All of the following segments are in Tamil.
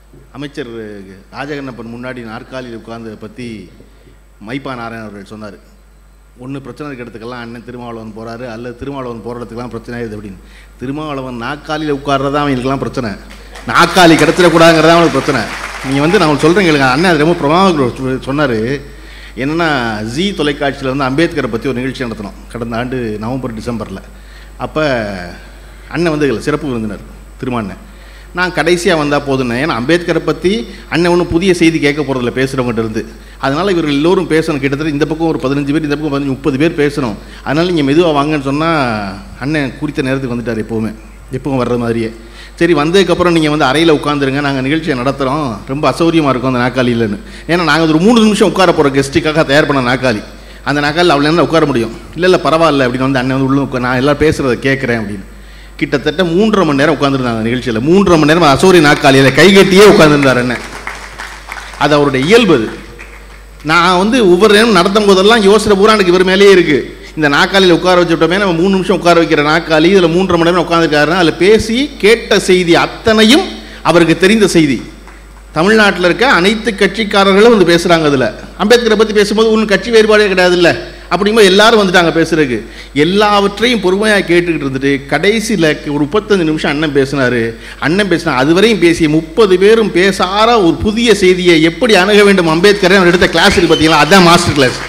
அமைச்சர் ராஜகண்ணப்பன் முன்னாடி நாற்காலியில் உட்கார்ந்ததை பற்றி மைப்பா நாராயணன் அவர்கள் சொன்னார் ஒன்று பிரச்சனை இருக்க இடத்துக்கெல்லாம் அண்ணன் திருமாவளவன் போகிறாரு அல்லது திருமாவளவன் போகிற இடத்துக்குலாம் பிரச்சனை ஆகுது அப்படின்னு திருமாவளவன் நாற்காலியில் உட்கார்றதா அவங்களுக்குலாம் பிரச்சனை நாற்காலி கிடச்சிடக்கூடாதுங்கிறதா அவனுக்கு பிரச்சனை நீங்கள் வந்து நான் சொல்கிறேன் கேளுங்க அண்ணன் அது ரொம்ப பிரமாதம் சொன்னார் என்னென்னா ஜி தொலைக்காட்சியில் வந்து அம்பேத்கரை பற்றி ஒரு நிகழ்ச்சி நடத்தினோம் கடந்த ஆண்டு நவம்பர் டிசம்பரில் அப்போ அண்ணன் வந்து இதுல சிறப்பு விருந்தினர் திருமாண்ணன் நான் கடைசியாக வந்தால் போதுன்னு ஏன்னா அம்பேத்கரை பற்றி அண்ணன் ஒன்றும் புதிய செய்தி கேட்க போகிறதில்ல பேசுகிறவங்ககிட்ட இருந்து அதனால் இவர்கள் எல்லோரும் பேசணும் கிட்டத்தட்ட இந்த பக்கம் ஒரு பதினஞ்சு பேர் இந்த பக்கம் பதினஞ்சு முப்பது பேர் பேசணும் அதனால் நீங்கள் மெதுவாக வாங்கன்னு சொன்னால் அண்ணன் குறித்த நேரத்துக்கு வந்துட்டார் எப்போவுமே எப்பவும் வர்ற மாதிரியே சரி வந்ததுக்கப்புறம் நீங்கள் வந்து அறையில் உட்காந்துருங்க நாங்கள் நிகழ்ச்சியை நடத்துகிறோம் ரொம்ப அசௌரியமாக இருக்கும் அந்த நாற்காலியிலன்னு ஏன்னா நாங்கள் ஒரு மூணு நிமிஷம் உட்கார போகிற கெஸ்ட்டுக்காக தயார் பண்ண நாற்காலி அந்த நாற்காலில் அவ்வளோ நேரம் உட்கார முடியும் இல்லை இல்லை பரவாயில்ல அப்படின்னு வந்து அண்ணன் வந்து உள்ள உட்கா நான் எல்லாம் பேசுகிறத கேட்குறேன் அப்படின்னு கிட்டத்தட்ட மூன்றரை மணி நேரம் உட்காந்துருந்தாங்க நிகழ்ச்சியில் மூன்றரை மணி நேரம் அசௌரி நாற்காலியில் கைகட்டியே உட்காந்துருந்தார் அண்ணன் அது அவருடைய இயல்பு அது நான் வந்து ஒவ்வொரு நேரம் நடத்தும் போதெல்லாம் யோசனை பூரா எனக்கு இவர் மேலேயே இருக்குது இந்த நாற்காலியில் உட்கார வச்சுட்டோமே நம்ம மூணு நிமிஷம் உட்கார வைக்கிற நாற்காலி இதில் மூன்றரை மணி நேரம் உட்காந்துருக்காருன்னா அதில் பேசி கேட்ட செய்தி அத்தனையும் அவருக்கு தெரிந்த செய்தி தமிழ்நாட்டில் இருக்க அனைத்து கட்சிக்காரர்களும் வந்து பேசுகிறாங்க அதில் அம்பேத்கரை பற்றி பேசும்போது ஒன்றும் கட்சி வேறுபாடே கிடையாது இல்லை அப்படிங்கும்போது எல்லாரும் வந்துட்டாங்க பேசுறதுக்கு எல்லாவற்றையும் பொறுமையாக கேட்டுக்கிட்டு இருந்துட்டு கடைசியில் ஒரு முப்பத்தஞ்சு நிமிஷம் அண்ணன் பேசினார் அண்ணன் பேசினா அதுவரையும் பேசிய முப்பது பேரும் பேசாத ஒரு புதிய செய்தியை எப்படி அணுக வேண்டும் அம்பேத்கரை அவர் எடுத்த கிளாஸ் இருக்கு பார்த்தீங்களா அதான் மாஸ்டர் கிளாஸ்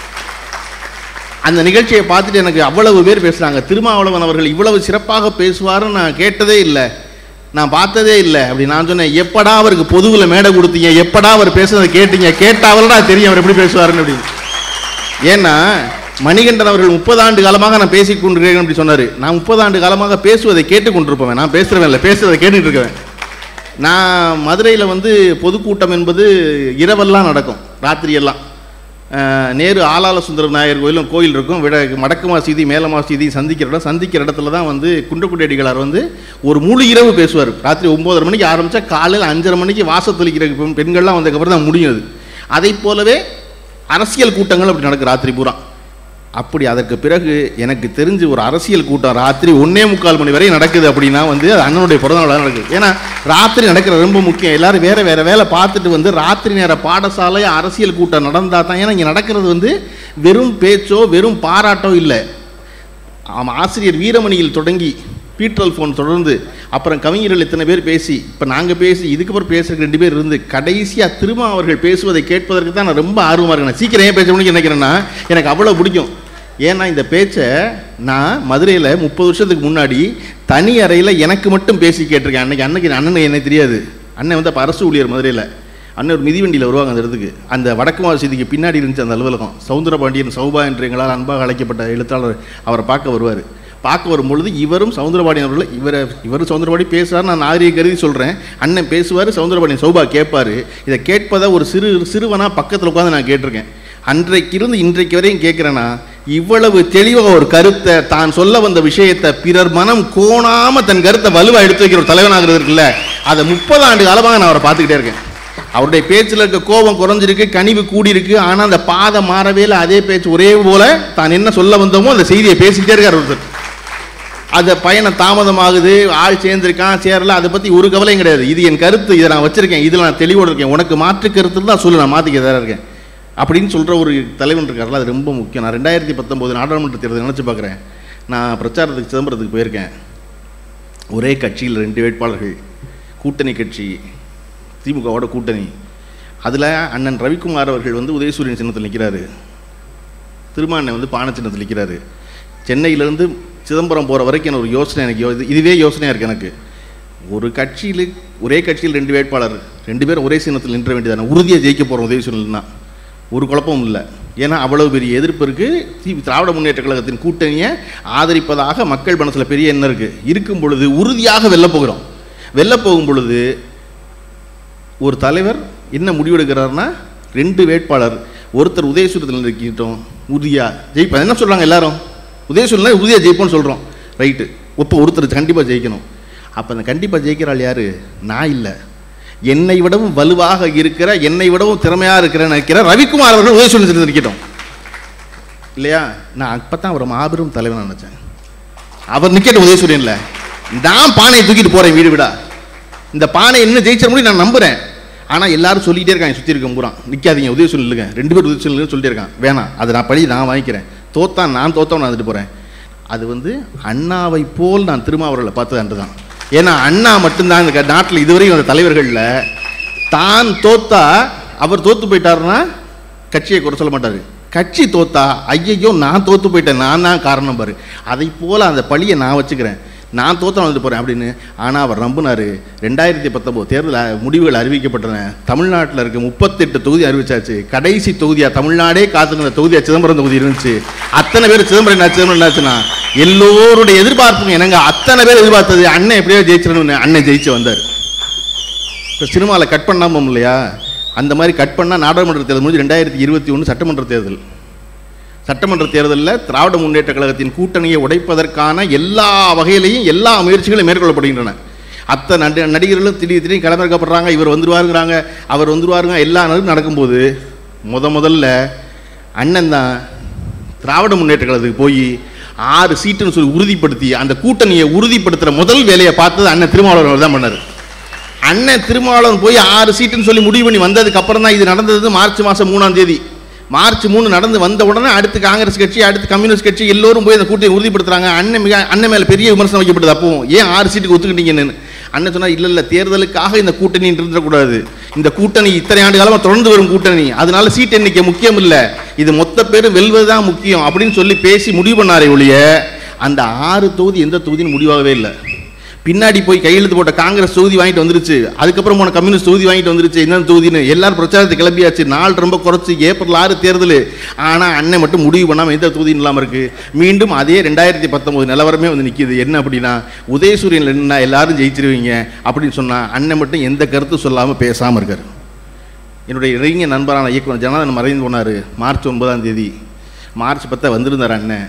அந்த நிகழ்ச்சியை பார்த்துட்டு எனக்கு அவ்வளவு பேர் பேசுகிறாங்க திருமாவளவன் அவர்கள் இவ்வளவு சிறப்பாக பேசுவாருன்னு நான் கேட்டதே இல்லை நான் பார்த்ததே இல்லை அப்படி நான் சொன்னேன் எப்படா அவருக்கு பொதுவில் மேடை கொடுத்தீங்க எப்படா அவர் பேசுறதை கேட்டீங்க கேட்டாவல்டா தெரியும் அவர் எப்படி பேசுவாருன்னு அப்படின்னு ஏன்னா மணிகண்டன் அவர்கள் முப்பது ஆண்டு காலமாக நான் பேசிக் கொண்டிருக்கிறேன் அப்படி சொன்னார் நான் முப்பது ஆண்டு காலமாக பேசுவதை கேட்டுக் கொண்டிருப்பேன் நான் பேசுகிறவன் இல்லை பேசுவதை கேட்டுட்டு இருக்கேன் நான் மதுரையில் வந்து பொதுக்கூட்டம் என்பது இரவெல்லாம் நடக்கும் ராத்திரியெல்லாம் அஹ், நேரு ஆலால சுந்தர நாயர் கோயிலும் கோயில் இருக்கும் விட மடக்குமா சீதி மேலமா சீதி சந்திக்கிற இடம் சந்திக்கிற இடத்துல தான் வந்து குன்றக்குடி அடிகளார் வந்து ஒரு முழு இரவு பேசுவார் ராத்திரி ஒம்போதரை மணிக்கு ஆரம்பித்தா காலையில் அஞ்சரை மணிக்கு வாசல் தெளிக்கிற பெண்- பெண்கள்லாம் வந்ததுக்கப்புறம் தான் முடியும் அது அதைப் போலவே அரசியல் கூட்டங்கள் அப்படி நடக்கும் ராத்திரி பூரா அப்படி அதற்கு பிறகு எனக்கு தெரிஞ்சு ஒரு அரசியல் கூட்டம் ராத்திரி ஒன்னே முக்கால் மணி வரை நடக்குது அப்படின்னா வந்து அது அண்ணனுடைய பிறந்தநாள் நடக்குது ஏன்னா ராத்திரி நடக்கிற ரொம்ப முக்கியம் எல்லாரும் வேற வேற வேலை பார்த்துட்டு வந்து ராத்திரி நேர பாடசாலை அரசியல் கூட்டம் நடந்தா தான் ஏன்னா இங்கே நடக்கிறது வந்து வெறும் பேச்சோ வெறும் பாராட்டோ இல்லை ஆமாம் ஆசிரியர் வீரமணியில் தொடங்கி பீட்ரல் ஃபோன் தொடர்ந்து அப்புறம் கவிஞர்கள் இத்தனை பேர் பேசி இப்போ நாங்கள் பேசி இதுக்கப்புறம் பேசுறதுக்கு ரெண்டு பேர் இருந்து கடைசியாக திரும்ப அவர்கள் பேசுவதை கேட்பதற்கு தான் நான் ரொம்ப ஆர்வமாக இருக்கேன் சீக்கிரம் ஏன் பேச முடியும் நினைக்கிறேன்னா எனக்கு அவ்வளோ பிடிக்கும் ஏன்னா இந்த பேச்சை நான் மதுரையில் முப்பது வருஷத்துக்கு முன்னாடி தனி அறையில் எனக்கு மட்டும் பேசி கேட்டிருக்கேன் அன்னைக்கு அன்னைக்கு அண்ணனுக்கு எனக்கு தெரியாது அண்ணன் வந்து அப்போ அரசு ஊழியர் மதுரையில் அண்ணன் ஒரு மிதிவண்டியில் வருவாங்க அந்த இடத்துக்கு அந்த வடக்கு மாவட்டத்துக்கு பின்னாடி இருந்துச்சு அந்த அலுவலகம் சவுந்தரபாண்டியன் சௌபா என்று எங்களால் அன்பாக அழைக்கப்பட்ட எழுத்தாளர் அவரை பார்க்க வருவார் பார்க்க வரும்பொழுது இவரும் சவுந்தரபாண்டியன் அவர்கள் இவரை இவர் சவுந்தரபாடி பேசுவார் நான் நாரிய கருதி சொல்கிறேன் அண்ணன் பேசுவார் சவுந்தரபாண்டியன் சௌபா கேட்பார் இதை கேட்பதை ஒரு சிறு சிறுவனா பக்கத்தில் உட்காந்து நான் கேட்டிருக்கேன் அன்றைக்கு இருந்து இன்றைக்கு வரையும் கேட்குறேன்னா இவ்வளவு தெளிவாக ஒரு கருத்தை தான் சொல்ல வந்த விஷயத்தை பிறர் மனம் கோணாம தன் கருத்தை வலுவாக எடுத்து வைக்கிற ஒரு தலைவனாகிறது இருக்குல்ல அதை முப்பது ஆண்டு காலமாக நான் அவரை பார்த்துக்கிட்டே இருக்கேன் அவருடைய பேச்சில் இருக்க கோபம் குறைஞ்சிருக்கு கனிவு கூடியிருக்கு ஆனால் அந்த பாதை மாறவே இல்லை அதே பேச்சு ஒரே போல தான் என்ன சொல்ல வந்தோமோ அந்த செய்தியை பேசிக்கிட்டே இருக்கார் ஒருத்தர் அந்த பயணம் தாமதமாகுது ஆள் சேர்ந்திருக்கான் சேரல அதை பற்றி ஒரு கவலையும் கிடையாது இது என் கருத்து இதை நான் வச்சிருக்கேன் இதில் நான் தெளிவோடு இருக்கேன் உனக்கு மாற்று கருத்து தான் சொல்லு நான் மாற்றிக்க தயாரா இருக்கேன் அப்படின்னு சொல்கிற ஒரு தலைவன் இருக்கார்ல அது ரொம்ப முக்கியம் நான் ரெண்டாயிரத்தி பத்தொம்போது நாடாளுமன்ற தேர்தல் நினச்சி பார்க்குறேன் நான் பிரச்சாரத்துக்கு சிதம்பரத்துக்கு போயிருக்கேன் ஒரே கட்சியில் ரெண்டு வேட்பாளர்கள் கூட்டணி கட்சி திமுகவோட கூட்டணி அதில் அண்ணன் ரவிக்குமார் அவர்கள் வந்து உதயசூரியன் சின்னத்தில் நிற்கிறாரு திருமாண்ணன் வந்து பானை சின்னத்தில் நிற்கிறாரு சென்னையிலேருந்து சிதம்பரம் போகிற வரைக்கும் எனக்கு ஒரு யோசனை எனக்கு யோ- இது- இதுவே யோசனையாக இருக்குது எனக்கு ஒரு கட்சியில் ஒரே கட்சியில் ரெண்டு வேட்பாளர் ரெண்டு பேரும் ஒரே சின்னத்தில் நின்ற வேண்டியதானே உறுதியாக ஜெயிக்க போகிறோம் உதயசூரியன் தான் ஒரு குழப்பமும் இல்லை ஏன்னா அவ்வளவு பெரிய எதிர்ப்பு இருக்குது தி- திராவிட முன்னேற்ற கழகத்தின் கூட்டணியை ஆதரிப்பதாக மக்கள் மனசில் பெரிய எண்ணம் இருக்குது இருக்கும் பொழுது உறுதியாக வெல்ல போகிறோம் வெல்ல போகும் பொழுது ஒரு தலைவர் என்ன முடிவெடுக்கிறாருன்னா ரெண்டு வேட்பாளர் ஒருத்தர் உதயசூரத்தில் இருக்கிட்டோம் உறுதியா ஜெயிப்பேன் என்ன சொல்கிறாங்க எல்லாரும் உதயசூரில் உறுதியாக ஜெயிப்போம்னு சொல்கிறோம் ரைட்டு ஒப்போ ஒருத்தர் கண்டிப்பாக ஜெயிக்கணும் அப்போ அந்த கண்டிப்பாக ஜெயிக்கிறாள் யார் நான் இல்லை என்னை விடவும் வலுவாக இருக்கிற என்னை விடவும் திறமையாக இருக்கிற நினைக்கிற ரவிக்குமார் அவர்கள் உதயசூரத்தில் இருக்கட்டும் இல்லையா நான் அப்போ தான் அவரை மாபெரும் தலைவன் நினச்சேன் அவர் நிற்கட்டும் உதயசூரியன்ல நான் பானையை தூக்கிட்டு போகிறேன் வீடு விடா இந்த பானை என்ன ஜெயிச்சிட முடியும் நான் நம்புகிறேன் ஆனால் எல்லாரும் சொல்லிக்கிட்டே இருக்காங்க சுற்றி இருக்க பூரா நிற்காதீங்க உதவி சொல்லுங்க ரெண்டு பேர் உதவி சொல்லுங்கன்னு சொல்லிட்டே இருக்கான் வேணாம் அதை நான் பழி நான் வாங்கிக்கிறேன் தோத்தான் நான் தோத்தவன் நான் வந்துட்டு போகிறேன் அது வந்து அண்ணாவை போல் நான் திருமாவர்களை பார்த்தது அன்று தான் ஏன்னா அண்ணா மட்டும்தான் இந்த க- நாட்டில் இதுவரையும் அந்த தலைவர்களில் தான் தோத்தா அவர் தோத்து போயிட்டாருன்னா கட்சியை குறை சொல்ல மாட்டார் கட்சி தோத்தா ஐயையோ நான் தோத்து போயிட்டேன் நான் தான் காரணம் பாரு அதை போல் அந்த பழியை நான் வச்சுக்கிறேன் நான் தோத்த வந்துட்டு போகிறேன் அப்படின்னு ஆனால் அவர் நம்பினார் ரெண்டாயிரத்தி பத்தொம்போது தேர்தல் அ- முடிவுகள் அறிவிக்கப்பட்டன தமிழ்நாட்டில் இருக்க முப்பத்தெட்டு தொகுதி அறிவிச்சாச்சு கடைசி தொகுதியாக தமிழ்நாடே காத்துக்கிற தொகுதியாக சிதம்பரம் தொகுதி இருந்துச்சு அத்தனை பேர் சிதம்பரம் என்ன சிதம்பரம் என்னாச்சுன்னா எல்லோருடைய எதிர்பார்ப்புங்க என்னங்க அத்தனை பேர் எதிர்பார்த்தது அண்ணன் எப்படியோ ஜெயிச்சிடணும்னு அண்ணன் ஜெயிச்சு வந்தார் இப்போ சினிமாவில் கட் பண்ணாமல் இல்லையா அந்த மாதிரி கட் பண்ணால் நாடாளுமன்ற தேர்தல் முடிஞ்சு ரெண்டாயிரத்தி இருபத்தி ஒன்று சட்டமன்ற தேர்தல் சட்டமன்ற தேர்தலில் திராவிட முன்னேற்ற கழகத்தின் கூட்டணியை உடைப்பதற்கான எல்லா வகையிலையும் எல்லா முயற்சிகளும் மேற்கொள்ளப்படுகின்றன அத்தனை நடி நடிகர்களும் திடீர் திடீர்னு களமிறக்கப்படுறாங்க இவர் வந்துருவாருங்கிறாங்க அவர் வந்துருவாருங்க எல்லா நாளும் நடக்கும்போது முத முதல்ல அண்ணன் தான் திராவிட முன்னேற்ற கழகத்துக்கு போய் ஆறு சீட்டுன்னு சொல்லி உறுதிப்படுத்தி அந்த கூட்டணியை உறுதிப்படுத்துகிற முதல் வேலையை பார்த்தது அண்ணன் திருமாவளவன் தான் பண்ணார் அண்ணன் திருமாவளவன் போய் ஆறு சீட்டுன்னு சொல்லி முடிவு பண்ணி வந்ததுக்கு அப்புறம் தான் இது நடந்தது மார்ச் மாதம் மூணாம் தேதி மார்ச் மூணு நடந்து வந்த உடனே அடுத்து காங்கிரஸ் கட்சி அடுத்து கம்யூனிஸ்ட் கட்சி எல்லோரும் போய் அந்த கூட்டணி உறுதிப்படுத்துறாங்க அண்ணன் மிக அண்ணன் மேலே பெரிய விமர்சனம் வைக்கப்படுது அப்போ ஏன் ஆறு சீட்டுக்கு ஒத்துக்கிட்டீங்கன்னு அண்ணன் சொன்னா இல்லை இல்லை தேர்தலுக்காக இந்த கூட்டணி இருந்துடக்கூடாது இந்த கூட்டணி இத்தனை ஆண்டு காலமாக தொடர்ந்து வரும் கூட்டணி அதனால சீட் எண்ணிக்கை முக்கியம் இல்லை இது மொத்த பேரும் வெல்வது தான் முக்கியம் அப்படின்னு சொல்லி பேசி முடிவு பண்ணாரே ஒழிய அந்த ஆறு தொகுதி எந்த தொகுதின்னு முடிவாகவே இல்லை பின்னாடி போய் கையெழுத்து போட்ட காங்கிரஸ் தொகுதி வாங்கிட்டு வந்துருச்சு அதுக்கப்புறம் போன கம்யூனிஸ்ட் தொகுதி வாங்கிட்டு வந்துருச்சு என்னென்ன தொகுதின்னு எல்லாரும் பிரச்சாரத்தை கிளம்பியாச்சு நாள் ரொம்ப குறைச்சி ஏப்ரல் ஆறு தேர்தல் ஆனால் அண்ணன் மட்டும் முடிவு பண்ணாமல் எந்த தொகுதியும் இல்லாமல் இருக்கு மீண்டும் அதே ரெண்டாயிரத்தி பத்தொம்போது நிலவரமே வந்து நிற்கிது என்ன அப்படின்னா உதயசூரியன் நின்னா எல்லாரும் ஜெயிச்சிருவீங்க அப்படின்னு சொன்னால் அண்ணன் மட்டும் எந்த கருத்தும் சொல்லாமல் பேசாமல் இருக்கார் என்னுடைய இளைஞ நண்பரான இயக்குனர் ஜனாதன் மறைந்து போனார் மார்ச் ஒன்பதாம் தேதி மார்ச் பத்தை வந்திருந்தார் அண்ணன்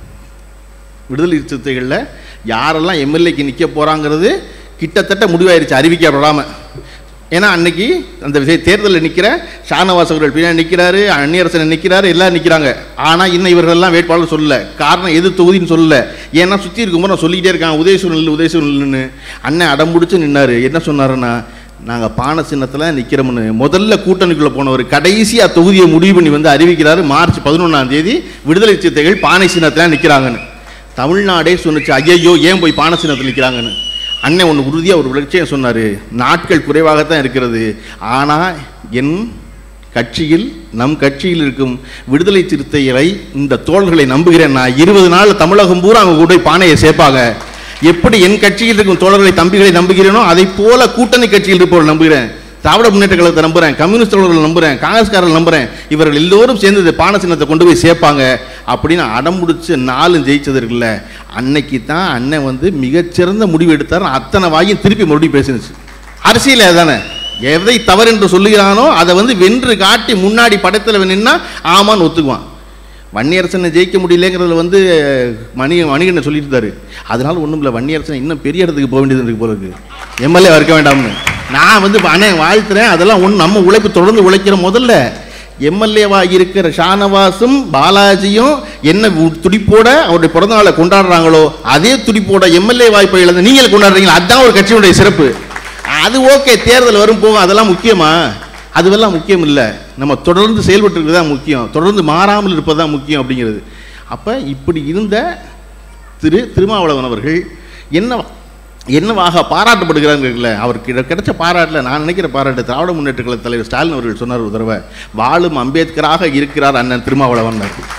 விடுதலை சிறுத்தைகளில் யாரெல்லாம் எம்எல்ஏக்கு நிற்க போகிறாங்கிறது கிட்டத்தட்ட முடிவாயிருச்சு அறிவிக்கப்படாமல் ஏன்னா அன்னைக்கு அந்த விஷய தேர்தலில் நிற்கிற ஷானவாஸ் அவர்கள் பின்னாடி நிற்கிறாரு அந்நியரசன் நிற்கிறாரு எல்லாம் நிற்கிறாங்க ஆனால் இன்னும் இவர்கள்லாம் வேட்பாளர் சொல்லல காரணம் எது தொகுதின்னு சொல்லல ஏன்னா சுற்றி இருக்கும்போது நான் சொல்லிக்கிட்டே இருக்கேன் உதயசூரன் உதயசூரன் அண்ணன் அடம்பிடிச்சு நின்னாரு என்ன சொன்னாருன்னா நாங்கள் பானை சின்னத்தில் நிற்கிறோம்னு முதல்ல கூட்டணிக்குள்ளே போனவர் கடைசியாக தொகுதியை முடிவு பண்ணி வந்து அறிவிக்கிறாரு மார்ச் பதினொன்றாம் தேதி விடுதலை சிறுத்தைகள் பானை சின்னத்தில் நிற்கிறாங்கன்னு தமிழ்நாடே சொன்னுச்சு ஐயையோ ஏன் போய் பானை சின்னத்தில் நிற்கிறாங்கன்னு அண்ணன் ஒன்று உறுதியாக ஒரு விளட்சியம் சொன்னார் நாட்கள் குறைவாகத்தான் இருக்கிறது ஆனால் என் கட்சியில் நம் கட்சியில் இருக்கும் விடுதலை சிறுத்தைகளை இந்த தோள்களை நம்புகிறேன் நான் இருபது நாள் தமிழகம் பூரா அவங்க கூட போய் பானையை சேர்ப்பாங்க எப்படி என் கட்சியில் இருக்கும் தோழர்களை தம்பிகளை நம்புகிறேனோ அதை போல கூட்டணி கட்சியில் இருப்பவர்கள் நம்புகிறேன் திராவிட முன்னேற்ற கழகத்தை நம்புறேன் கம்யூனிஸ்ட் தோழர்கள் நம்புறேன் காங்கிரஸ்காரர்கள் நம்புறேன் இவர்கள் எல்லோரும் சேர்ந்து இந்த பான சின்னத்தை கொண்டு போய் சேர்ப்பாங்க அப்படின்னு அடம்பிடிச்சு நாலும் ஜெயிச்சது இருக்குல்ல அன்னைக்கு தான் அண்ணன் வந்து மிகச்சிறந்த முடிவு எடுத்தார் அத்தனை வாயும் திருப்பி மறுபடியும் பேசினுச்சு அரசியல் அதானே எதை தவறு என்று சொல்லுகிறானோ அதை வந்து வென்று காட்டி முன்னாடி படத்தில் நின்னா ஆமான்னு ஒத்துக்குவான் வன்னியரசனை ஜெயிக்க முடியலங்கிறதுல வந்து மணி மணிகண்டன் சொல்லிட்டு இருந்தாரு அதனால ஒன்றும் இல்லை வன்னியரசன் இன்னும் பெரிய இடத்துக்கு போக வேண்டியது இருக்கு போல இருக்கு எம்எல்ஏ இருக்க வேண்டாம்னு நான் வந்து அண்ணன் வாழ்த்துறேன் அதெல்லாம் ஒன்று நம்ம உழைப்பு தொடர்ந்து உழைக்கிற முதல்ல எம்எல்ஏவா இருக்கிற ஷானவாஸும் பாலாஜியும் என்ன உ- துடிப்போட அவருடைய பிறந்த நாளை கொண்டாடுறாங்களோ அதே துடிப்போட எம்எல்ஏ வாய்ப்பை இழந்து நீங்கள் கொண்டாடுறீங்களா அதுதான் ஒரு கட்சியினுடைய சிறப்பு அது ஓகே தேர்தல் வரும் போகும் அதெல்லாம் முக்கியமா அதுவெல்லாம் முக்கியம் இல்லை நம்ம தொடர்ந்து செயல்பட்டு இருக்கிறது தான் முக்கியம் தொடர்ந்து மாறாமல் இருப்பது தான் முக்கியம் அப்படிங்கிறது அப்போ இப்படி இருந்த திரு திருமாவளவன் அவர்கள் என்ன என்னவாக பாராட்டப்படுகிறார்கள் அவருக்கு கிடை- கிடைச்ச பாராட்டில் நான் நினைக்கிற பாராட்டு திராவிட முன்னேற்ற கழக தலைவர் ஸ்டாலின் அவர்கள் சொன்னார் ஒரு தடவை வாழும் அம்பேத்கராக இருக்கிறார் அண்ணன் திருமாவளவன்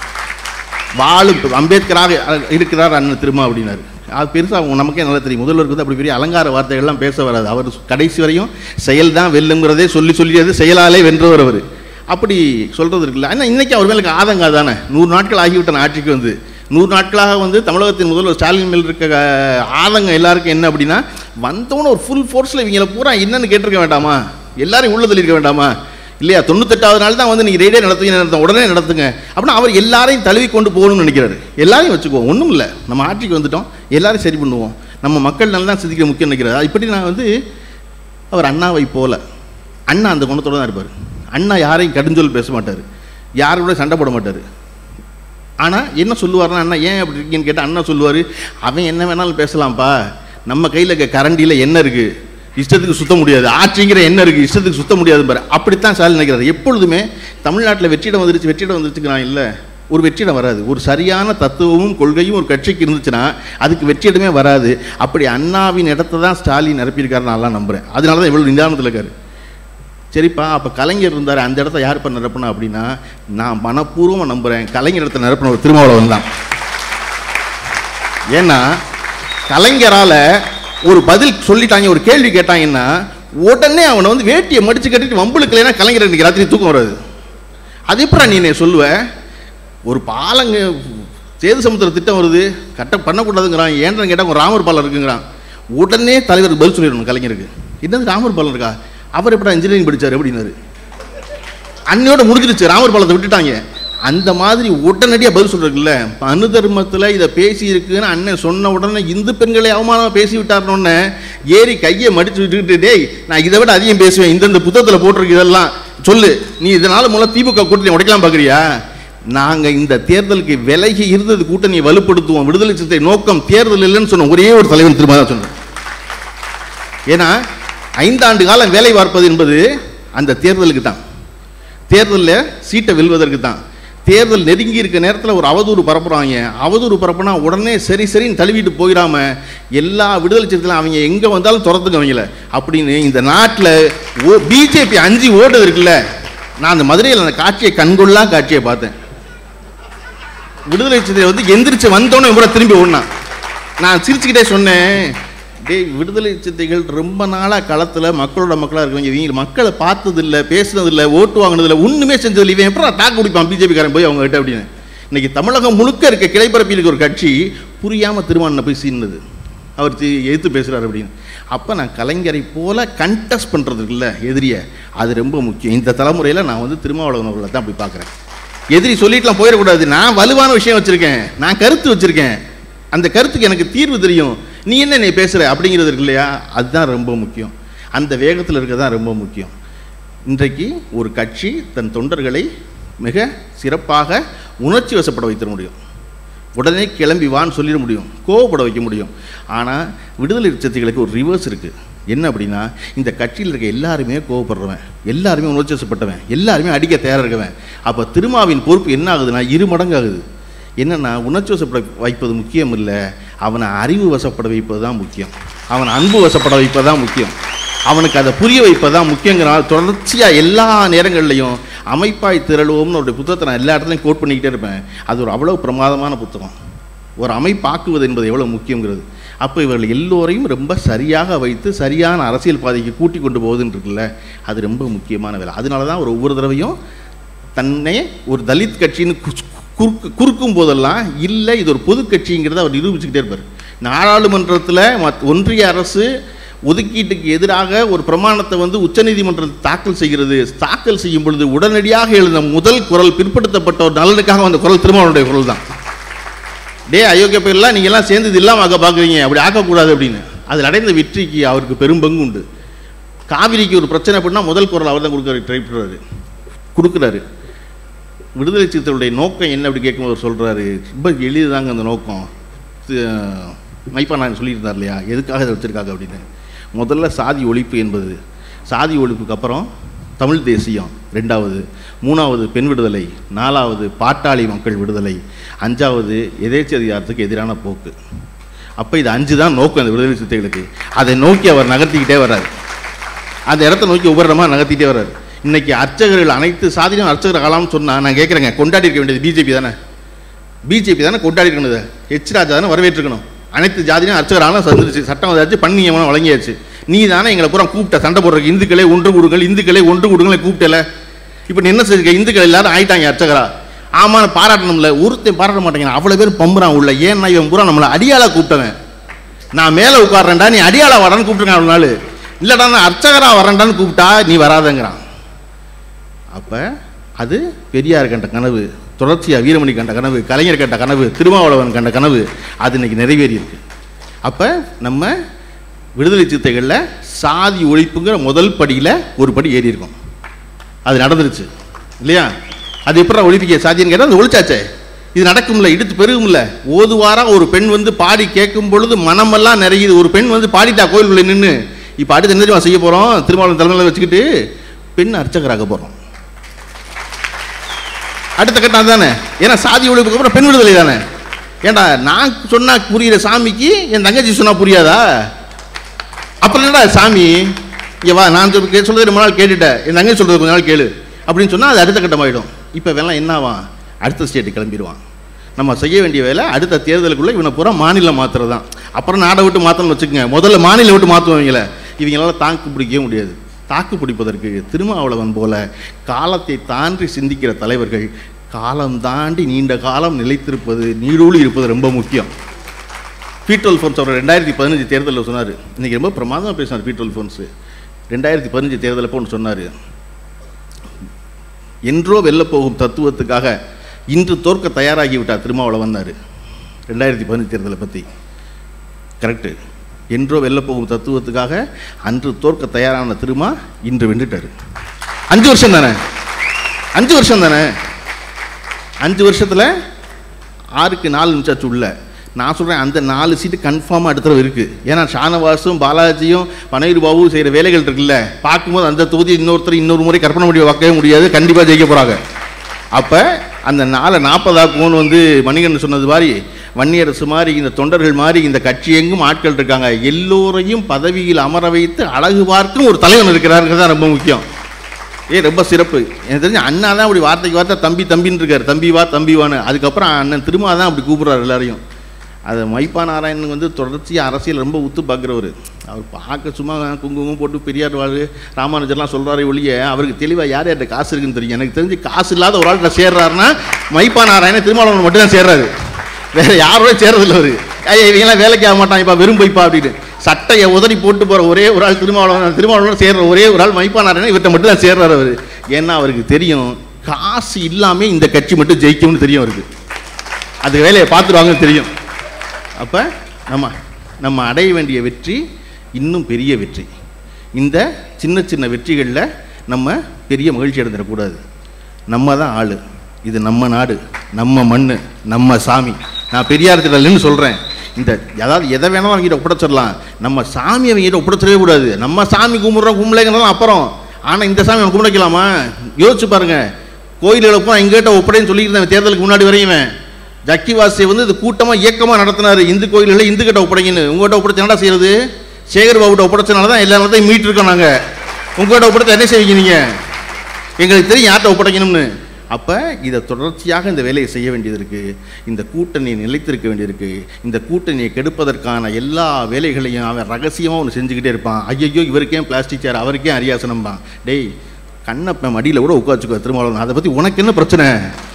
வாழும் அம்பேத்கராக இருக்கிறார் அண்ணன் திருமா அப்படின்னாரு அது பெருசாக நமக்கே நல்லா தெரியும் முதல்வருக்கு வந்து அப்படி பெரிய அலங்கார வார்த்தைகள்லாம் பேச வராது அவர் கடைசி வரையும் செயல் தான் வெல்லுங்கிறதே சொல்லி சொல்லியது செயலாலே வென்றவர் அவர் அப்படி சொல்கிறது இருக்குல்ல ஆனால் இன்னைக்கு அவர் மேலே ஆதங்கம் தானே நூறு நாட்கள் ஆகிவிட்ட ஆட்சிக்கு வந்து நூறு நாட்களாக வந்து தமிழகத்தின் முதல்வர் ஸ்டாலின் மேல் இருக்க அஹ், ஆதங்கம் எல்லாருக்கும் என்ன அப்படின்னா வந்தவொன்னு ஒரு ஃபுல் ஃபோர்ஸில் இவங்களை பூரா என்னன்னு கேட்டிருக்க வேண்டாமா எல்லாரையும் உள்ள தள்ளியிருக்க வேண்டாமா இல்லையா தொண்ணூத்தெட்டாவது நாள் தான் வந்து நீங்கள் ரேடியோ நடத்துவீங்க நடத்த உடனே நடத்துங்க அப்படின்னா அவர் எல்லாரையும் தழுவி கொண்டு போகணும்னு நினைக்கிறாரு எல்லாரையும் வச்சுக்குவோம் ஒன்றும் இல்லை நம்ம ஆட்சிக்கு வந்துட்டோம் எல்லாரையும் சரி பண்ணுவோம் நம்ம மக்கள் நல்லா தான் சிந்திக்கிற முக்கியம் நினைக்கிறாரு அது இப்படி நான் வந்து அவர் அண்ணாவை போல அண்ணா அந்த குணத்தோட தான் இருப்பார் அண்ணா யாரையும் கடுஞ்சொல் பேச மாட்டார் யாரு கூட சண்டை போட மாட்டார் ஆனால் என்ன சொல்லுவார்னா அண்ணா ஏன் அப்படி இருக்கீங்கன்னு கேட்டால் அண்ணா சொல்லுவார் அவன் என்ன வேணாலும் பேசலாம்ப்பா நம்ம கையில் இருக்க கரண்டியில் என்ன இருக்குது இஷ்டத்துக்கு சுத்த முடியாது ஆட்சிங்கிற என்ன இருக்குது இஷ்டத்துக்கு சுத்த முடியாது பாரு அப்படித்தான் ஸ்டாலின் நினைக்கிறார் எப்பொழுதுமே தமிழ்நாட்டில் வெற்றிடம் வந்துருச்சு வெற்றிடம் வந்துருச்சுங்கிறான் இல்லை ஒரு வெற்றிடம் வராது ஒரு சரியான தத்துவமும் கொள்கையும் ஒரு கட்சிக்கு இருந்துச்சுன்னா அதுக்கு வெற்றிடமே வராது அப்படி அண்ணாவின் இடத்த தான் ஸ்டாலின் நிரப்பியிருக்காரு நான் நம்புகிறேன் அதனால தான் இவ்வளோ நிதானத்தில் இருக்காரு சரிப்பா அப்போ கலைஞர் இருந்தார் அந்த இடத்த யார் பண்ண நிரப்பினா அப்படின்னா நான் மனப்பூர்வமாக நம்புகிறேன் கலைஞர் இடத்த நிரப்பின ஒரு திருமாவளவன் தான் ஏன்னா கலைஞரால் ஒரு பதில் சொல்லிட்டாங்க ஒரு கேள்வி கேட்டாங்கன்னா உடனே அவனை வந்து வேட்டியை மடிச்சு கட்டிட்டு வம்புளுக்கு இல்லைன்னா கலைஞர் இன்னைக்கு ராத்திரி தூக்கம் வராது அது எப்படா நீ என்ன சொல்லுவ ஒரு பாலங்க சேது சமுத்திர திட்டம் வருது கட்ட பண்ணக்கூடாதுங்கிறான் ஏன்றன்னு கேட்டால் ராமர் பாலம் இருக்குங்கிறான் உடனே தலைவர் பதில் சொல்லிடணும் கலைஞருக்கு என்னது ராமர் பாலம் இருக்கா அவர் எப்படா இன்ஜினியரிங் படிச்சாரு அப்படின்னாரு அன்னையோட முடிஞ்சிருச்சு ராமர் பாலத்தை விட்டுட்டாங்க அந்த மாதிரி உடனடியாக பதில் சொல்றதுக்குல்ல அணு தர்மத்தில் இதை பேசி இருக்குன்னு அண்ணன் சொன்ன உடனே இந்து பெண்களை அவமானம் பேசி விட்டாருன்னொன்னே ஏறி கையை மடிச்சு விட்டுக்கிட்டு டேய் நான் இதை விட அதிகம் பேசுவேன் இந்தந்த புத்தகத்தில் போட்டிருக்கு இதெல்லாம் சொல்லு நீ இதனால மூலம் திமுக கூட்டணி உடைக்கலாம் பார்க்குறியா நாங்கள் இந்த தேர்தலுக்கு விலகி இருந்தது கூட்டணியை வலுப்படுத்துவோம் விடுதலை சிறுத்தை நோக்கம் தேர்தல் இல்லைன்னு சொன்ன ஒரே ஒரு தலைவன் திரும்ப தான் சொன்னேன் ஏன்னா ஐந்தாண்டு காலம் வேலை பார்ப்பது என்பது அந்த தேர்தலுக்கு தான் தேர்தலில் சீட்டை வெல்வதற்கு தான் தேர்தல் நெருங்கி இருக்க நேரத்தில் ஒரு அவதூறு பரப்புறாங்க அவதூறு பரப்புனா உடனே சரி சரின்னு தழுவிட்டு போயிடாம எல்லா விடுதலை சிறுத்தையிலும் அவங்க எங்கே வந்தாலும் துரத்துங்க அவங்கள அப்படின்னு இந்த நாட்டில் ஓ பிஜேபி அஞ்சு ஓடுது இருக்குல்ல நான் அந்த மதுரையில் அந்த காட்சியை கண்கொள்ளா காட்சியை பார்த்தேன் விடுதலை சிறுத்தை வந்து எந்திரிச்சு வந்தோன்னே கூட திரும்பி ஓடினான் நான் சிரிச்சுக்கிட்டே சொன்னேன் டேய் விடுதலை சிறுத்தைகள் ரொம்ப நாளாக களத்தில் மக்களோட மக்களாக இருக்கவங்க இவங்க மக்களை பார்த்ததில்ல பேசுனதில்ல ஓட்டு வாங்கினதில்ல ஒன்றுமே செஞ்சதில்லை இவன் எப்பறம் தாக்கு குடிப்பான் பிஜேபிக்காரன் போய் அவங்க கிட்ட அப்படின்னு இன்னைக்கு தமிழகம் முழுக்க இருக்க கிளைப்பரப்பில் இருக்க ஒரு கட்சி புரியாமல் திருமணம் போய் சீர்னது அவர் தி- எதிர்த்து பேசுகிறார் அப்படின்னு அப்போ நான் கலைஞரை போல கண்டெஸ்ட் பண்ணுறதுக்குல்ல எதிரியை அது ரொம்ப முக்கியம் இந்த தலைமுறையில் நான் வந்து திருமாவளவன் அவர்களை தான் அப்படி பார்க்குறேன் எதிரி சொல்லிட்டுலாம் போயிடக்கூடாது நான் வலுவான விஷயம் வச்சுருக்கேன் நான் கருத்து வச்சுருக்கேன் அந்த கருத்துக்கு எனக்கு தீர்வு தெரியும் நீ என்ன நீ பேசுகிற அப்படிங்கிறது இருக்கு இல்லையா அதுதான் ரொம்ப முக்கியம் அந்த வேகத்தில் இருக்க தான் ரொம்ப முக்கியம் இன்றைக்கு ஒரு கட்சி தன் தொண்டர்களை மிக சிறப்பாக உணர்ச்சி வசப்பட வைத்திட முடியும் உடனே கிளம்பி வான்னு சொல்லிட முடியும் கோவப்பட வைக்க முடியும் ஆனால் விடுதலை சிறுத்தைகளுக்கு ஒரு ரிவர்ஸ் இருக்குது என்ன அப்படின்னா இந்த கட்சியில் இருக்க எல்லாருமே கோவப்படுறவன் எல்லாருமே உணர்ச்சி வசப்பட்டவன் எல்லாருமே அடிக்க தயாராக இருக்கவன் அப்போ திருமாவின் பொறுப்பு என்ன ஆகுதுன்னா இரு மடங்கு ஆகுது என்னென்னா உணர்ச்சி வசப்பட வைப்பது முக்கியம் இல்லை அவனை அறிவு வசப்பட வைப்பது தான் முக்கியம் அவனை அன்பு வசப்பட வைப்பது தான் முக்கியம் அவனுக்கு அதை புரிய வைப்பது தான் முக்கியங்கிறனால தொடர்ச்சியாக எல்லா நேரங்கள்லையும் அமைப்பாய் திரளுவோம்னு ஒரு புத்தகத்தை நான் எல்லா இடத்துலையும் கோட் பண்ணிக்கிட்டே இருப்பேன் அது ஒரு அவ்வளோ பிரமாதமான புத்தகம் ஒரு அமைப்பாக்குவது என்பது எவ்வளோ முக்கியங்கிறது அப்போ இவர்கள் எல்லோரையும் ரொம்ப சரியாக வைத்து சரியான அரசியல் பாதைக்கு கூட்டி கொண்டு போகுதுன்னு இருக்குல்ல அது ரொம்ப முக்கியமான வேலை அதனால தான் ஒரு ஒவ்வொரு தடவையும் தன்னை ஒரு தலித் கட்சின்னு குஸ்- குறுக்கு குறுக்கும் போதெல்லாம் இல்லை இது ஒரு பொது கட்சிங்கிறத அவர் நிரூபிச்சுக்கிட்டே இருப்பார் நாடாளுமன்றத்தில் மத் ஒன்றிய அரசு ஒதுக்கீட்டுக்கு எதிராக ஒரு பிரமாணத்தை வந்து உச்சநீதிமன்றத்தில் தாக்கல் செய்கிறது தாக்கல் செய்யும் பொழுது உடனடியாக எழுந்த முதல் குரல் பிற்படுத்தப்பட்ட ஒரு நலனுக்காக வந்த குரல் திருமாவளுடைய குரல் தான் டே அயோக்கிய பேர்லாம் நீங்கள் எல்லாம் சேர்ந்து இது இல்லாமல் ஆக்க பார்க்குறீங்க அப்படி ஆக்கக்கூடாது அப்படின்னு அதில் அடைந்த வெற்றிக்கு அவருக்கு பெரும்பங்கு உண்டு காவிரிக்கு ஒரு பிரச்சனை பண்ணால் முதல் குரல் அவர் தான் கொடுக்குறாரு ட்ரை பண்ணுறாரு கொடுக்குறாரு விடுதலை சிறுத்தைகளுடைய நோக்கம் என்ன அப்படி கேட்கும்போது அவர் சொல்கிறாரு ரொம்ப எளிதுதாங்க அந்த நோக்கம் தி- மைப்பா நான் சொல்லியிருந்தார் இல்லையா எதுக்காக இதை வச்சுருக்காங்க அப்படின்னு முதல்ல சாதி ஒழிப்பு என்பது சாதி ஒழிப்புக்கு அப்புறம் தமிழ் தேசியம் ரெண்டாவது மூணாவது பெண் விடுதலை நாலாவது பாட்டாளி மக்கள் விடுதலை அஞ்சாவது எதேச்சதிகாரத்துக்கு எதிரான போக்கு அப்போ இது அஞ்சு தான் நோக்கம் அந்த விடுதலை சிறுத்தைகளுக்கு அதை நோக்கி அவர் நகர்த்திக்கிட்டே வர்றாரு அந்த இடத்த நோக்கி ஒவ்வொரு இடமா நகர்த்திட்டே வர்றாரு இன்னைக்கு அர்ச்சகர்கள் அனைத்து சாதியும் அர்ச்சகர் ஆகலாம்னு சொன்னா நான் கேட்குறேங்க கொண்டாடி இருக்க வேண்டியது பிஜேபி தானே பிஜேபி தானே கொண்டாடி இருக்கணும் இதை. எச் ராஜா தானே வரவேற்றுக்கணும் அனைத்து ஜாதியும் அர்ச்சகர் ஆகலாம் சந்திருச்சு சட்டம் வந்தாச்சு பண்ணி நியமனம் வழங்கியாச்சு நீ தானே எங்களை பூரா கூப்பிட்ட சண்டை போடுறதுக்கு இந்துக்களே ஒன்று கொடுங்கள் இந்துக்களே ஒன்று கொடுங்களே கூப்பிட்டல இப்போ நீ என்ன செஞ்சுக்க இந்துக்கள் எல்லாரும் ஆயிட்டாங்க அர்ச்சகரா ஆமாம் பாராட்டணும்ல ஒருத்தன் பாராட்ட மாட்டேங்கிறான் அவ்வளோ பேர் பம்புறான் உள்ள ஏன்னா இவன் பூரா நம்மளை அடியாளா கூப்பிட்டவன் நான் மேலே உட்கார்றேன்டா நீ அடியாளா வரேன்னு கூப்பிட்டுருக்கான் அவ்வளோ நாள் இல்லைடா நான் அர்ச்சகரா வரேன்டான்னு கூப்பிட்டா நீ வராதங்கிறான் அப்போ அது பெரியார் கண்ட கனவு தொடர்ச்சியாக வீரமணி கண்ட கனவு கலைஞர் கண்ட கனவு திருமாவளவன் கண்ட கனவு அது இன்னைக்கு நிறைவேறி இருக்கு அப்போ நம்ம விடுதலை சிறுத்தைகளில் சாதி ஒழிப்புங்கிற முதல் படியில் ஒரு படி ஏறி இருக்கோம் அது நடந்துருச்சு இல்லையா அது எப்படி ஒழிப்பிக்க சாத்தியம் கேட்டால் அது ஒழிச்சாச்சே இது நடக்கும்ல இடுத்து பெருகும்ல ஓதுவாரா ஒரு பெண் வந்து பாடி கேட்கும் பொழுது மனமெல்லாம் நிறையுது ஒரு பெண் வந்து பாடிட்டா கோயிலுக்குள்ள நின்று இப்போ அடுத்து என்ன தெரியுமா செய்ய போகிறோம் திருமாவளவன் தலைமையில் வச்சுக்கிட்டு பெண் அர்ச்சகராக போகிறோம் அடுத்த கட்டம் தானே ஏன்னா சாதி ஒழிப்புக்கு அப்புறம் பெண் விடுதலை தானே ஏன்டா நான் சொன்னா புரியுற சாமிக்கு என் தங்கச்சி சொன்னா புரியாதா அப்புறம் என்னடா சாமி இங்க வா நான் சொல்~ கே- சொல்றது ரொம்ப நாள் கேட்டுட்டேன் என் தங்கச்சி சொல்றது கொஞ்ச நாள் கேளு அப்படின்னு சொன்னா அது அடுத்த கட்டமாயிடும் இப்போ வெள்ளம் என்னவான் அடுத்த ஸ்டேட்டு கிளம்பிடுவான் நம்ம செய்ய வேண்டிய வேலை அடுத்த தேர்தலுக்குள்ள இவனை பூரா மாநிலம் மாத்துறது தான் அப்புறம் நாடை விட்டு மாற்றணும்னு வச்சுக்கோங்க முதல்ல மாநிலம் விட்டு மாற்றுவீங்கள இவங்களால தாக்கு பிடிக்கவே முடியாது தாக்கு பிடிப்பதற்கு திருமாவளவன் போல காலத்தை தாண்டி சிந்திக்கிற தலைவர்கள் காலம் தாண்டி நீண்ட காலம் நிலைத்திருப்பது நீடூழி இருப்பது ரொம்ப முக்கியம் பீட்ரோல் ஃபோன்ஸ் அவர் ரெண்டாயிரத்தி பதினஞ்சு தேர்தலில் சொன்னார் இன்றைக்கி ரொம்ப பிரமாதமாக பேசினார் பீட்ரோல் ஃபோன்ஸு ரெண்டாயிரத்தி பதினஞ்சு தேர்தலப்போ ஒன்று சொன்னார் என்றோ வெல்லப் போகும் தத்துவத்துக்காக இன்று தோற்க தயாராகி விட்டார் திருமாவளவன்னார் ரெண்டாயிரத்தி பதினஞ்சு தேர்தலை பற்றி கரெக்டு என்றோ வெல்லப் போகும் தத்துவத்துக்காக அன்று தோற்க தயாரான திருமா இன்று வென்றுட்டார் அஞ்சு வருஷம் தானே அஞ்சு வருஷம் தானே அஞ்சு வருஷத்தில் ஆறுக்கு நாலு நிமிஷம் உள்ள நான் சொல்கிறேன் அந்த நாலு சீட்டு கன்ஃபார்மாக அடுத்த இருக்குது ஏன்னா ஷானவாசும் பாலாஜியும் பனீர் பாபுவும் செய்கிற வேலைகள் இருக்குல்ல பார்க்கும்போது அந்த தொகுதி இன்னொருத்தர் இன்னொரு முறை கற்பனை முடிய வைக்கவே முடியாது கண்டிப்பாக ஜெயிக்க போகிறாங்க அப்போ அந்த நாளை நாற்பதாக்குவோன்னு வந்து மணிகண்டன் சொன்னது மாதிரி வன்னியரசு மாதிரி இந்த தொண்டர்கள் மாதிரி இந்த கட்சி எங்கும் ஆட்கள் இருக்காங்க எல்லோரையும் பதவியில் அமர வைத்து அழகு பார்க்கும் ஒரு தலைவன் இருக்கிறாருங்கிறது தான் ரொம்ப முக்கியம் ஏ ரொம்ப சிறப்பு எனக்கு தெரிஞ்சு அண்ணா தான் அப்படி வார்த்தைக்கு வார்த்தை தம்பி தம்பின்னு இருக்கார் தம்பி வா தம்பி வான்னு அதுக்கப்புறம் அண்ணன் திரும்ப தான் அப்படி கூப்பிட்றாரு எல்லாரையும் அது மைப்பா நாராயணன் வந்து தொடர்ச்சியாக அரசியல் ரொம்ப உத்து பார்க்குறவர் அவர் பார்க்க சும்மா குங்குமம் போட்டு பெரியார் வாழ் ராமானுஜர்லாம் சொல்கிறாரு ஒழிய அவருக்கு தெளிவாக யார் யார்கிட்ட காசு இருக்குன்னு தெரியும் எனக்கு தெரிஞ்சு காசு இல்லாத ஒரு ஆள்கிட்ட சேர்றாருன்னா மைப்பா நாராயணன் திருமாவளவன் மட்டும் தான் சேர்றாரு வேற யாரோட சேர்றதில்ல அவரு ஐயா இவங்கெல்லாம் வேலைக்கு ஆக மாட்டான் இப்போ வெறும் பைப்பா அப்படின்னு சட்டையை உதறி போட்டு போகிற ஒரே ஒரு ஆள் திருமாவளவன் திருமாவளவன் சேர்ற ஒரே ஒரு ஆள் மைப்பா நாராயணன் இவர்கிட்ட மட்டும் தான் சேர்றாரு அவர் ஏன்னா அவருக்கு தெரியும் காசு இல்லாமல் இந்த கட்சி மட்டும் ஜெயிக்கும்னு தெரியும் அவருக்கு அதுக்கு வேலையை பார்த்துருவாங்கன்னு தெரியும் அப்போ நம்ம நம்ம அடைய வேண்டிய வெற்றி இன்னும் பெரிய வெற்றி இந்த சின்ன சின்ன வெற்றிகளில் நம்ம பெரிய மகிழ்ச்சி அடைந்துடக்கூடாது நம்ம தான் ஆள் இது நம்ம நாடு நம்ம மண் நம்ம சாமி நான் பெரியார் திடல்னு சொல்கிறேன் இந்த அதாவது எதை வேணாலும் அவங்ககிட்ட ஒப்படைச்சிடலாம் நம்ம சாமி அவங்ககிட்ட ஒப்படைச்சிடவே கூடாது நம்ம சாமி கும்பிட்றோம் கும்பலைங்கிறதும் அப்புறம் ஆனால் இந்த சாமி அவன் கும்பிட வைக்கலாமா யோசிச்சு பாருங்க கோயில்களை பூரா எங்கிட்ட ஒப்படைன்னு சொல்லியிருந்தேன் தேர்தலுக்கு முன்னாடி வரையுமே ஜக்கிவாசியை வந்து இது கூட்டமாக இயக்கமாக நடத்தினார் இந்து கோயில்களில் இந்து கிட்ட ஒப்படைங்கன்னு உங்கள்கிட்ட ஒப்படைச்சு என்னடா செய்யறது சேகர் பாபுட்ட ஒப்படைச்சனால தான் எல்லா இடத்தையும் மீட்டு இருக்கோம் நாங்கள் உங்கள்கிட்ட ஒப்படைச்சு என்ன செய்வீங்க நீங்கள் எங்களுக்கு தெரியும் யார்கிட்ட ஒப்படைக்கணும்னு அப்போ இதை தொடர்ச்சியாக இந்த வேலையை செய்ய வேண்டியது இருக்குது இந்த கூட்டணியை நிலைத்திருக்க வேண்டியிருக்கு இந்த கூட்டணியை கெடுப்பதற்கான எல்லா வேலைகளையும் அவன் ரகசியமாக ஒன்று செஞ்சுக்கிட்டே இருப்பான் ஐயையோ இவருக்கே பிளாஸ்டிக் சேர் அவருக்கே அரியாசனம்பான் டேய் கண்ணப்பன் மடியில் கூட உட்காச்சுக்கோ திருமாவளவன் அதை பற்றி உனக்கு என்ன பிரச்சனை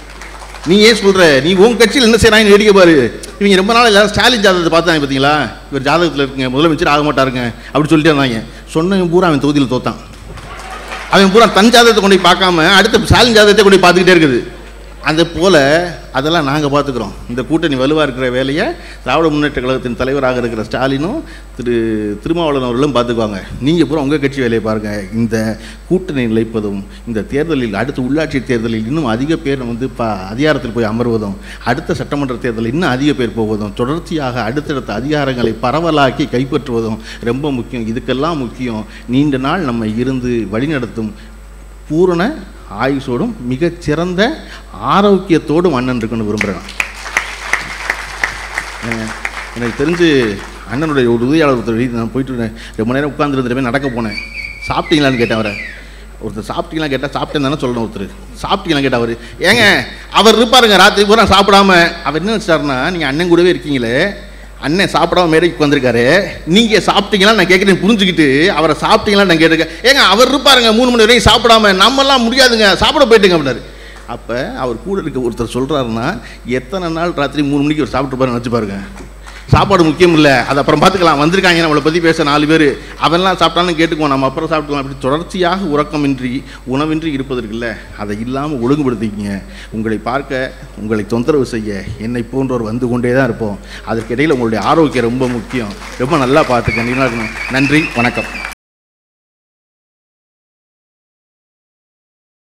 நீ ஏன் சொல்ற நீ உன் கட்சியில் என்ன செய்யறாங்கன்னு வேடிக்கை பாரு இவங்க ரொம்ப நாள் எல்லாரும் ஸ்டாலின் ஜாதகத்தை பார்த்தாங்க பார்த்தீங்களா இவர் ஜாதகத்தில் இருக்குங்க முதலமைச்சர் ஆக மாட்டாருங்க அப்படி சொல்லிட்டு இருந்தாங்க சொன்னவன் பூரா அவன் தொகுதியில் தோத்தான் அவன் பூரா தன் ஜாதகத்தை கொண்டு போய் பார்க்காம அடுத்த ஸ்டாலின் ஜாதகத்தை கொண்டு போய் பார்த்துக்கிட்டே இருக்குது அது போல் அதெல்லாம் நாங்கள் பார்த்துக்குறோம் இந்த கூட்டணி வலுவாக இருக்கிற வேலையை திராவிட முன்னேற்ற கழகத்தின் தலைவராக இருக்கிற ஸ்டாலினும் திரு திருமாவளவன் அவர்களும் பார்த்துக்குவாங்க நீங்கள் பூரா உங்கள் கட்சி வேலையை பாருங்கள் இந்த கூட்டணி நிலைப்பதும் இந்த தேர்தலில் அடுத்த உள்ளாட்சி தேர்தலில் இன்னும் அதிக பேர் வந்து இப்போ அதிகாரத்தில் போய் அமர்வதும் அடுத்த சட்டமன்ற தேர்தலில் இன்னும் அதிக பேர் போவதும் தொடர்ச்சியாக அடுத்தடுத்த அதிகாரங்களை பரவலாக்கி கைப்பற்றுவதும் ரொம்ப முக்கியம் இதுக்கெல்லாம் முக்கியம் நீண்ட நாள் நம்ம இருந்து வழிநடத்தும் பூரண ஆயுசோடும் மிகச்சிறந்த ஆரோக்கியத்தோடும் அண்ணன் இருக்குன்னு விரும்புகிறேன் அஹ் எனக்கு தெரிஞ்சு அண்ணனுடைய ஒரு உதவியாளர் ஒருத்தர் வீட்டுக்கு நான் போயிட்டு இருந்தேன் ரொம்ப நேரம் உட்காந்துருந்துட்டு நடக்க போனேன் சாப்பிட்டீங்களான்னு கேட்டேன் அவரை ஒருத்தர் சாப்பிட்டீங்களா கேட்டால் சாப்பிட்டேன் தானே சொல்லணும் ஒருத்தர் சாப்பிட்டீங்களா கேட்டால் அவர் ஏங்க அவர் இருப்பாருங்க ராத்திரி பூரா சாப்பிடாம அவர் என்ன வச்சாருன்னா நீங்கள் அண்ணன் கூடவே இருக்கீங்களே அண்ணன் சாப்பிடாம மேடைக்கு வந்திருக்காரு நீங்கள் சாப்பிட்டீங்களா நான் கேட்குறேன் புரிஞ்சுக்கிட்டு அவரை சாப்பிட்டீங்களா நான் கேட்டிருக்கேன் ஏங்க அவர் இருப்பாருங்க மூணு மணி வரைக்கும் சாப்பிடாம நம்மலாம் முடியாதுங்க சாப்பிட போயிட்டுங்க அப்படின்னாரு அப்போ அவர் கூட இருக்க ஒருத்தர் சொல்கிறாருன்னா எத்தனை நாள் ராத்திரி மூணு மணிக்கு அவர் சாப்பிட்டு பாருங்க நினச்சி பாருங்க சாப்பாடு முக்கியம் இல்லை அது அப்புறம் பார்த்துக்கலாம் வந்திருக்காங்க நம்மளை பற்றி பேச நாலு பேர் அவன்லாம் சாப்பிட்டாலும் கேட்டுக்குவோம் நம்ம அப்புறம் சாப்பிட்டுக்கலாம் அப்படி தொடர்ச்சியாக உறக்கமின்றி உணவின்றி இருப்பதற்கில்ல அதை இல்லாமல் ஒழுங்குபடுத்திக்கிங்க உங்களை பார்க்க உங்களை தொந்தரவு செய்ய என்னை போன்றோர் வந்து கொண்டே தான் இருப்போம் அதற்கிடையில் உங்களுடைய ஆரோக்கியம் ரொம்ப முக்கியம் ரொம்ப நல்லா பார்த்துக்க நல்லா இருக்கணும் நன்றி வணக்கம்